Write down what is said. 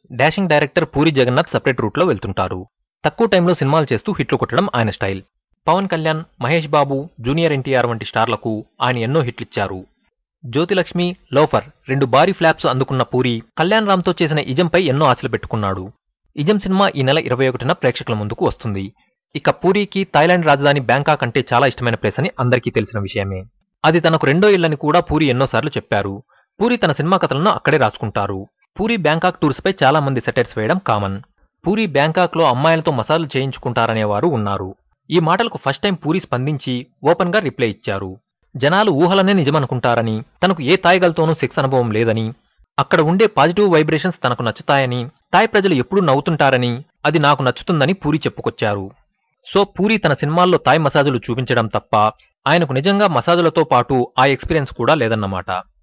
dashing director Puri Jagannadh separate రూట్లో వెళ్తుంటారు తక్కువ టైంలో సినిమాలు చేస్తూ హిట్లు కొట్టడం ఆయన స్టైల్ పవన్ కళ్యాణ్ మహేష్ బాబు జూనియర్ ఎన్టీఆర్ వంటి స్టార్లకు ఆయన ఎన్నో హిట్లిచ్చారు జ్యోతిలక్ష్మి లోఫర్ రెండు భారీ ఫ్లాప్స్ అందుకున్న పూరి కళ్యాణ్ రామ్తో చేసిన ఇజంపై ఎన్నో ఆశలు పెట్టుకున్నాడు ఇజం సినిమా ఈ నెల ఇరవై ఒకటిన ప్రేక్షకుల ముందుకు వస్తుంది ఇక పూరికి థాయిలాండ్ రాజధాని బ్యాంకాక్ అంటే చాలా ఇష్టమైన ప్లేస్ అని అందరికీ తెలిసిన విషయమే అది తనకు రెండో ఇల్లని కూడా పూరి ఎన్నోసార్లు చెప్పారు పూరి తన సినిమా కథలను అక్కడే రాసుకుంటారు పూరి బ్యాంకాక్ టూర్స్ పై చాలా మంది సెటైర్స్ వేయడం కామన్ పూరి బ్యాంకాక్ లో అమ్మాయిలతో మసాజ్లు చేయించుకుంటారనేవారు ఉన్నారు ఈ మాటలకు ఫస్ట్ టైం పూరి స్పందించి ఓపెన్ గా రిప్లై ఇచ్చారు జనాలు ఊహలనే నిజమనుకుంటారని తనకు ఏ తాయిగలతోనూ సెక్స్ అనుభవం లేదని అక్కడ ఉండే పాజిటివ్ వైబ్రేషన్స్ తనకు నచ్చుతాయని తాయ్ ప్రజలు ఎప్పుడూ నవ్వుతుంటారని అది నాకు నచ్చుతుందని పూరి చెప్పుకొచ్చారు సో పూరి తన సినిమాల్లో తాయ్ మసాజులు చూపించడం తప్ప ఆయనకు నిజంగా మసాజులతో పాటు ఆ ఎక్స్పీరియన్స్ కూడా లేదన్నమాట